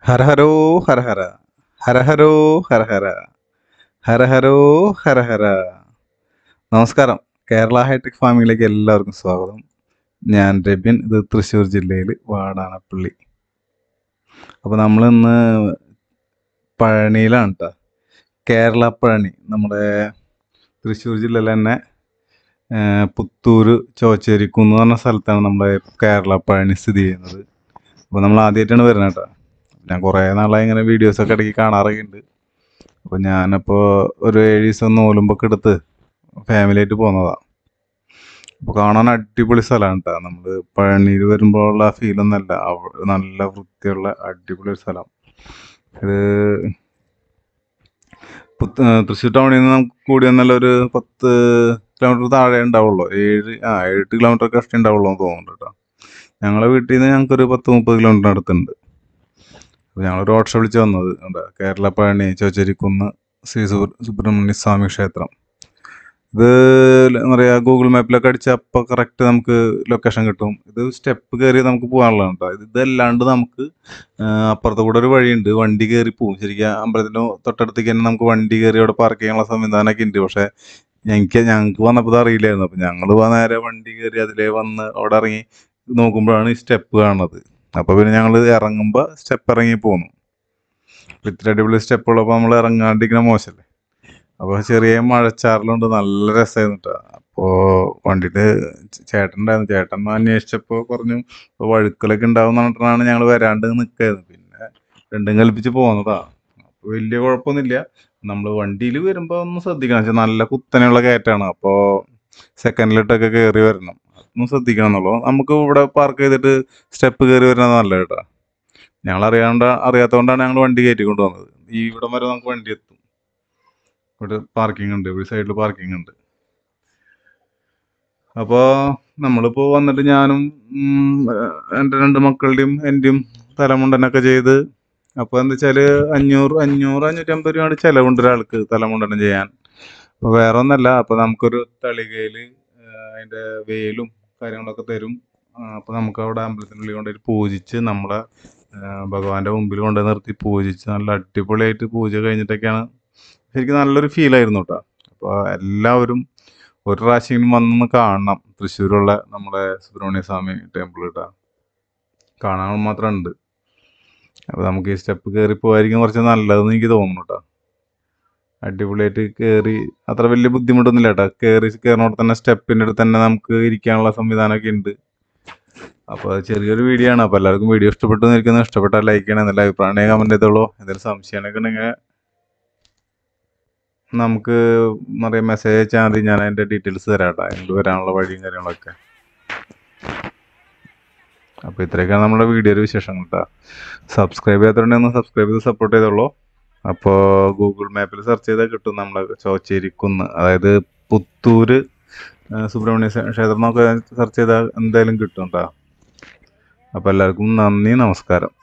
ഹരഹരോ ഹരഹര ഹരഹരോ ഹരഹര ഹരഹരോ ഹരഹര നമസ്കാരം കേരള ഹൈടെക് ഫാമിലേക്ക് എല്ലാവർക്കും സ്വാഗതം ഞാൻ രബിൻ ഇത് തൃശ്ശൂർ ജില്ലയിൽ വാടാനപ്പള്ളി അപ്പോൾ നമ്മളിന്ന് പഴനിയിലാണ് കേട്ടോ കേരള പഴനി നമ്മുടെ തൃശ്ശൂർ ജില്ലയിൽ തന്നെ ആ, പുത്തൂര് ചോച്ചേരിക്കുന്ന് പറഞ്ഞ സ്ഥലത്താണ് നമ്മുടെ കേരള പഴനി സ്ഥിതി ചെയ്യുന്നത് അപ്പോൾ നമ്മൾ ആദ്യമായിട്ടാണ് വരുന്നത് കേട്ടോ ഞാൻ കുറേ നാളായി ഇങ്ങനെ വീഡിയോസൊക്കെ ഇടയ്ക്ക് കാണാറൊക്കെ ഉണ്ട് അപ്പോൾ ഞാനപ്പോൾ ഒരു ഏഴ് ദിവസം നോലുമ്പൊക്കെ എടുത്ത് ഫാമിലിയായിട്ട് പോകുന്നതാണ് അപ്പോൾ കാണാൻ അടിപൊളി സ്ഥലമാണ് കേട്ടോ നമ്മൾ പഴനിയിൽ വരുമ്പോൾ ഉള്ള ആ ഫീലൊന്നല്ല അവ- നല്ല വൃത്തിയുള്ള അടിപൊളി ഒരു സ്ഥലം ഇത് പുത്ത് തൃശ്ശൂർ ടൗണിൽ നിന്ന് നമുക്ക് കൂടി വന്നാൽ ഒരു പത്ത് കിലോമീറ്റർ താഴെ ഉണ്ടാവുള്ളൂ ഏഴ് ആ ഏഴ് കിലോമീറ്റർ കഷ്ടി ഉണ്ടാവുള്ളൂ എന്ന് തോന്നുന്നുണ്ട് കേട്ടോ ഞങ്ങളെ വീട്ടിൽ നിന്ന് ഞങ്ങൾക്കൊരു പത്ത് മുപ്പത് കിലോമീറ്റർ അടുത്തുണ്ട് അപ്പോൾ ഞങ്ങൾ ഒരു ഓട്ടോ വിളിച്ച് വന്നത് ഉണ്ട് കേരള പഴനി ചോച്ചേരിക്കുന്ന് ശ്രീ സുബ്ര- സുബ്രഹ്മണ്യ സ്വാമി ക്ഷേത്രം ഇത് എന്താ പറയുക ഗൂഗിൾ മാപ്പിലൊക്കെ അടിച്ചാൽ അപ്പോൾ കറക്റ്റ് നമുക്ക് ലൊക്കേഷൻ കിട്ടും ഇത് സ്റ്റെപ്പ് കയറി നമുക്ക് പോകാനുള്ളതാണ് കേട്ടോ ഇത് ഇതല്ലാണ്ട് നമുക്ക് ആ, അപ്പുറത്ത് കൂടെ ഒരു വഴിയുണ്ട് വണ്ടി കയറി പോകും ശരിക്കും അമ്പലത്തിൻ്റെ തൊട്ടടുത്തേക്ക് തന്നെ നമുക്ക് വണ്ടി കയറി അവിടെ പാർക്ക് ചെയ്യാനുള്ള സംവിധാനമൊക്കെ ഉണ്ട് പക്ഷേ ഞങ്ങൾക്ക് ഞങ്ങൾക്ക് വന്നപ്പോൾ ഇത് അറിയില്ലായിരുന്നു അപ്പം ഞങ്ങൾ നേരെ വണ്ടി കയറി അതിലേ വന്ന് അവിടെ ഇറങ്ങി നോക്കുമ്പോഴാണ് ഈ സ്റ്റെപ്പ് കാണുന്നത് അപ്പോൾ പിന്നെ ഞങ്ങൾ ഇറങ്ങുമ്പോൾ സ്റ്റെപ്പ് ഇറങ്ങി പോന്നു അപ്പോൾ ഇത്ര അടിപൊളി സ്റ്റെപ്പ് ഉള്ളപ്പോൾ നമ്മൾ ഇറങ്ങാണ്ടിരിക്കുന്ന മോശമല്ലേ അപ്പോൾ ചെറിയ മഴച്ചാറലുണ്ട് നല്ല രസമായിരുന്നു കേട്ടോ അപ്പോൾ വണ്ടിയിട്ട് ചേട്ടൻ ഉണ്ടായിരുന്നു ചേട്ടൻ അന്വേഷിച്ചപ്പോൾ പറഞ്ഞു ഇപ്പോൾ വഴുക്കലൊക്കെ ഉണ്ടാവും എന്ന് പറഞ്ഞിട്ടാണ് ഞങ്ങൾ വരാണ്ട് നിൽക്കായിരുന്നു പിന്നെ രണ്ടും കൽപ്പിച്ച് പോകുന്നതാ അപ്പോൾ വലിയ കുഴപ്പമൊന്നുമില്ല നമ്മൾ വണ്ടിയിൽ വരുമ്പോൾ ഒന്ന് ശ്രദ്ധിക്കണം വെച്ചാൽ നല്ല കുത്തനെയുള്ള കയറ്റാണ് അപ്പോൾ സെക്കൻഡിലിട്ടൊക്കെ കയറി വരണം അതൊന്നും ശ്രദ്ധിക്കണം എന്നുള്ളൂ നമുക്ക് ഇവിടെ പാർക്ക് ചെയ്തിട്ട് സ്റ്റെപ്പ് കയറി വരുന്നത് നല്ലത് കേട്ടോ ഞങ്ങൾ അറിയാണ്ട് അറിയാത്തതുകൊണ്ടാണ് ഞങ്ങൾ വണ്ടി കയറ്റി കൊണ്ടുവന്നത് ഈ ഇവിടം വരെ നമുക്ക് വണ്ടി എത്തും ഇവിടെ പാർക്കിംഗ് ഉണ്ട് ഒരു സൈഡിൽ പാർക്കിംഗ് ഉണ്ട് അപ്പോൾ നമ്മളിപ്പോൾ വന്നിട്ട് ഞാനും ഉം, എൻ്റെ രണ്ട് മക്കളുടെയും എൻ്റെയും തലമുണ്ടനൊക്കെ ചെയ്ത് അപ്പോൾ എന്താ വെച്ചാൽ അഞ്ഞൂറ് അഞ്ഞൂറ് അഞ്ഞൂറ്റമ്പത് രൂപയാണ് ചിലവുണ്ട് ഒരാൾക്ക് തലമുണ്ടനം ചെയ്യാൻ അപ്പോൾ വേറെ ഒന്നല്ല അപ്പോൾ നമുക്കൊരു തളികയിൽ അതിൻ്റെ വേലും കാര്യങ്ങളൊക്കെ തരും അപ്പോൾ നമുക്ക് അവിടെ അമ്പലത്തിനുള്ളിൽ കൊണ്ടുപോയി പൂജിച്ച് നമ്മളെ ആ, ഭഗവാന്റെ മുമ്പിൽ കൊണ്ടുപോയി നിർത്തി പൂജിച്ച് നല്ല അടിപൊളിയായിട്ട് പൂജ കഴിഞ്ഞിട്ടൊക്കെയാണ് ശരിക്കും നല്ലൊരു ഫീലായിരുന്നു കേട്ടോ അപ്പോൾ എല്ലാവരും ഒരു പ്രാവശ്യം വന്നൊന്ന് കാണണം തൃശ്ശൂരുള്ള നമ്മുടെ സുബ്രഹ്മണ്യ സ്വാമി ടെമ്പിൾ കേട്ടോ കാണാൻ മാത്രം ഉണ്ട് അപ്പോൾ നമുക്ക് ഈ സ്റ്റെപ്പ് കയറി പോകായിരിക്കും കുറച്ച് നല്ലതെന്ന് എനിക്ക് തോന്നുന്നു കേട്ടോ അടിപൊളിയായിട്ട് കയറി അത്ര വലിയ ബുദ്ധിമുട്ടൊന്നുമില്ല കേട്ടോ കയറി കയറുന്നോടെ തന്നെ സ്റ്റെപ്പിൻ്റെ അടുത്ത് തന്നെ നമുക്ക് ഇരിക്കാനുള്ള സംവിധാനമൊക്കെ ഉണ്ട് അപ്പോൾ ചെറിയൊരു വീഡിയോ ആണ് അപ്പോൾ എല്ലാവർക്കും വീഡിയോ ഇഷ്ടപ്പെട്ടു നിൽക്കുന്നത് ഇഷ്ടപ്പെട്ടാൽ ലൈക്ക് ചെയ്യണം എന്നുള്ള അഭിപ്രായം കമൻറ്റ് ചെയ്തോളൂ എന്തെങ്കിലും സംശയമൊക്കെ ഉണ്ടെങ്കിൽ നമുക്ക് എന്താ പറയുക മെസ്സേജ് അയച്ചാൽ മതി ഞാൻ അതിൻ്റെ ഡീറ്റെയിൽസ് തരാം കേട്ടോ അതിൻ്റെ വരാനുള്ള വഴിയും കാര്യങ്ങളൊക്കെ അപ്പോൾ ഇത്രയൊക്കെയാണ് നമ്മുടെ വീഡിയോയുടെ വിശേഷങ്ങൾ കേട്ടോ സബ്സ്ക്രൈബ് ചെയ്യാത്തതുണ്ടെങ്കിൽ ഒന്ന് സബ്സ്ക്രൈബ് ചെയ്ത് സപ്പോർട്ട് ചെയ്തോളൂ അപ്പോൾ ഗൂഗിൾ മാപ്പിൽ സെർച്ച് ചെയ്താൽ കിട്ടും നമ്മളെ ചോച്ചേരിക്കുന്ന് അതായത് പുത്തൂര് ആ, സുബ്രഹ്മണ്യ ക്ഷേ- ക്ഷേത്രം എന്നൊക്കെ സെർച്ച് ചെയ്താൽ എന്തായാലും കിട്ടും കേട്ടോ അപ്പോൾ എല്ലാവർക്കും നന്ദി നമസ്കാരം